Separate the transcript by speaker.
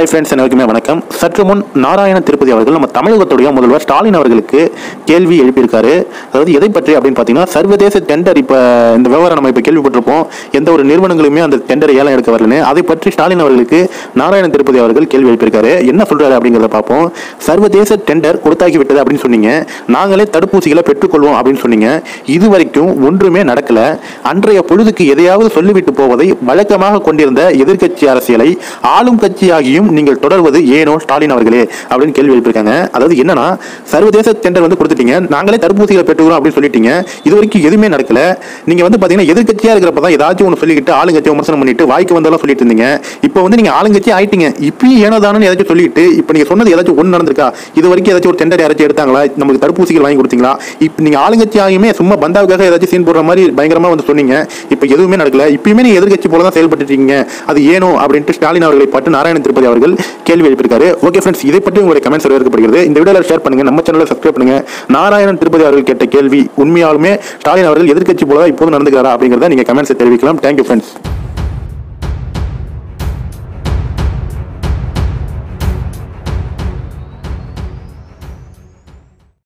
Speaker 1: hi friends அனைவருக்குமே வணக்கம் சற்று முன் நாராயண திருப்பதி அவர்கள் நம்ம தமிழகத்துடைய முதல்வர் ஸ்டாலின் அவர்களுக்கு கேள்வி எழுப்பியிருக்காரு அதாவது எதை பற்றி அப்படின்னு பார்த்தீங்கன்னா சர்வதேச டெண்டர் இப்போ இந்த விவகாரம் நம்ம இப்போ கேள்விப்பட்டிருப்போம் எந்த ஒரு நிறுவனங்களுமே அந்த டெண்டரை ஏலம் எடுக்க வரலன்னு அதை பற்றி ஸ்டாலின் அவர்களுக்கு நாராயண திருப்பதி அவர்கள் கேள்வி எழுப்பியிருக்காரு என்ன சொல்றாரு அப்படிங்கிறத பார்ப்போம் சர்வதேச டெண்டர் கொடுத்தாக்கி விட்டது அப்படின்னு சொன்னீங்க நாங்களே தடுப்பூசிகளை பெற்றுக்கொள்வோம் அப்படின்னு சொன்னீங்க இது வரைக்கும் ஒன்றுமே நடக்கல அன்றைய பொழுதுக்கு எதையாவது சொல்லிவிட்டு போவதை வழக்கமாக கொண்டிருந்த எதிர்க்கட்சி அரசியலை ஆளும் கட்சியாகியும் நீங்கள் தொடர்வது ஏனோ ஸ்டாலின் அவர்களே அப்படின்னு கேள்வி எழுப்பியிருக்காங்க அதாவது என்னன்னா சர்வதேச டெண்டர் வந்து கொடுத்துட்டீங்க நாங்களே தடுப்பூசிகளை பெற்றுக்கிறோம் அப்படின்னு சொல்லிட்டீங்க இது வரைக்கும் எதுவுமே நடக்கல நீங்க வந்து பாத்தீங்கன்னா எதிர்க்கட்சியா இருக்கிறப்ப தான் ஏதாச்சும் ஒன்று சொல்லிக்கிட்டு ஆளுங்கட்சியை விமர்சனம் பண்ணிட்டு வாய்க்கு வந்தாலும் சொல்லிட்டு இருந்தீங்க இப்போ வந்து நீங்க ஆளுங்கட்சி ஆயிட்டீங்க இப்பயும் ஏனோ தானே ஏதாச்சும் சொல்லிட்டு இப்போ நீங்க சொன்னது ஏதாச்சும் ஒன்று நடந்திருக்கா இது வரைக்கும் ஏதாச்சும் ஒரு டெண்டர் யாராச்சும் எடுத்தாங்களா நமக்கு தடுப்பூசிகள் வாங்கி கொடுத்தீங்களா இப்போ நீங்க ஆளுங்கட்சி ஆகியுமே சும்மா பந்தாவுக்காக ஏதாச்சும் சீன் போடுற மாதிரி பயங்கரமா வந்து சொன்னீங்க இப்போ எதுவுமே நடக்கல இப்பயுமே நீங்க எதிர்க்கட்சி போல தான் செயல்பட்டு இருக்கீங்க அது ஏனோ அப்படின்ட்டு ஸ்டாலின் அவர்களை பட்டு நாராயண திருப்பதி அவர்கள் கேள்வி எழுப்பியிருக்காரு ஓகே ஃப்ரெண்ட்ஸ் இதை பற்றி உங்களுடைய கமெண்ட்ஸ் வரவேற்கப்படுகிறது இந்த வீடியோவில் ஷேர் பண்ணுங்க நம்ம சேனலை சப்ஸ்கிரைப் பண்ணுங்க நாராயணன் திருப்பதி அவர்கள் கேட்ட கேள்வி உண்மையாலுமே ஸ்டாலின் அவர்கள் எதிர்க்கட்சி போல தான் இப்போது நடந்துக்கிறாரா அப்படிங்கிறத நீங்க கமெண்ட்ஸ் தெரிவிக்கலாம் தேங்க்யூ ஃப்ரெண்ட்ஸ்